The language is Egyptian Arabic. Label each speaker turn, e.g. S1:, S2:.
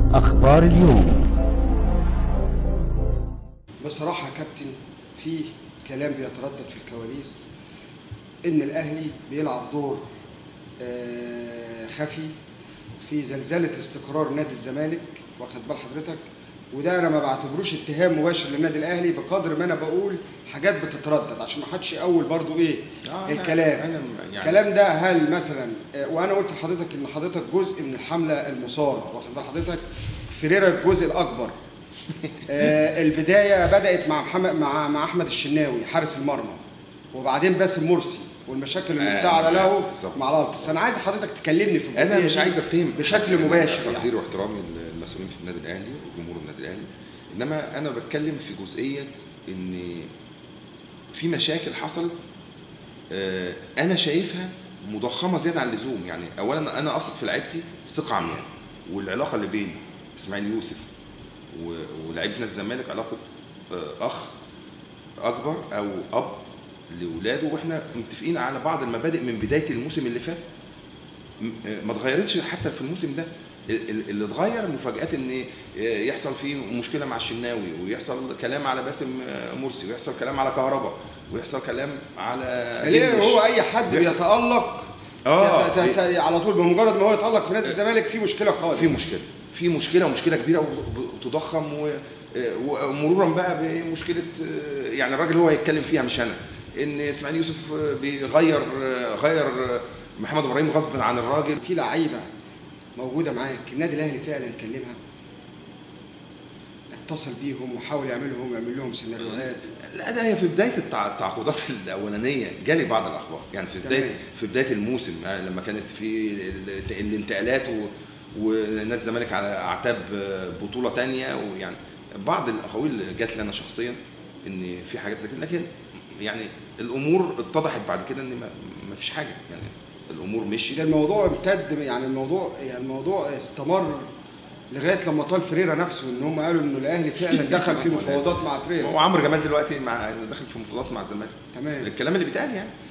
S1: أخبار اليوم
S2: بصراحة يا كابتن في كلام بيتردد في الكواليس إن الأهلي بيلعب دور آه، خفي في زلزلة استقرار نادي الزمالك واخد بال حضرتك وده انا ما بعتبروش اتهام مباشر للنادي الاهلي بقدر ما انا بقول حاجات بتتردد عشان ما حدش يقول برضو ايه
S3: آه، أنا-
S2: الكلام
S3: أنا يعني-
S2: الكلام ده هل مثلا آه، وانا قلت لحضرتك ان حضرتك جزء من الحمله المصاره واخد بال حضرتك فريرا الجزء الاكبر آه، البدايه بدات مع محمد مع مع احمد الشناوي حارس المرمى وبعدين باسم مرسي والمشاكل المفتعله له
S3: بالظبط.
S2: مع الالتراس انا عايز حضرتك تكلمني في
S3: انا
S2: الجزئية
S3: مش
S2: دي
S3: عايز اتهم
S2: بشكل مباشر يعني
S3: تقديري واحترامي للمسؤولين في النادي الاهلي وجمهور النادي الاهلي انما انا بتكلم في جزئيه ان في مشاكل حصلت آه، انا شايفها مضخمه زياده عن اللزوم يعني اولا انا اثق في لعيبتي ثقه عمياء والعلاقه اللي بين اسماعيل يوسف و- ولاعيبه نادي الزمالك علاقه آه، اخ اكبر او اب لاولاده واحنا متفقين على بعض المبادئ من بدايه الموسم اللي فات م- ما اتغيرتش حتى في الموسم ده ال- ال- اللي اتغير مفاجات ان يحصل فيه مشكله مع الشناوي ويحصل كلام على باسم مرسي ويحصل كلام على كهربا ويحصل كلام على
S2: ليه
S3: جنش.
S2: هو اي حد
S3: ويحصل-
S2: بيتالق
S3: آه.
S2: ت- ت- ت- على طول بمجرد ما هو يتالق في نادي الزمالك في مشكله قادمه
S3: في مشكله في مشكله ومشكله كبيره وتضخم و- ومرورا بقى بمشكله يعني الراجل هو هيتكلم فيها مش انا ان اسماعيل يوسف بيغير غير محمد ابراهيم غصب عن الراجل
S2: في لعيبه موجوده معاك النادي الاهلي فعلا كلمها اتصل بيهم وحاول يعمل لهم يعمل لهم سيناريوهات
S3: لا ده هي في بدايه التع- التعاقدات الاولانيه جالي بعض الاخبار يعني في بدايه
S2: تمام.
S3: في بدايه الموسم آه، لما كانت في ال- الانتقالات و- ونادي الزمالك على اعتاب آه، بطوله تانية ويعني بعض الاقاويل جات لي انا شخصيا ان في حاجات زي كده لكن يعني الامور اتضحت بعد كده ان ما ما فيش حاجه يعني الامور مشيت
S2: ده الموضوع امتد يعني الموضوع يعني الموضوع استمر لغايه لما طال فريرا نفسه ان هم قالوا انه الاهلي فعلا دخل في مفاوضات مع فريرا
S3: وعمرو جمال دلوقتي مع داخل في مفاوضات مع الزمالك
S2: تمام
S3: الكلام اللي بيتقال يعني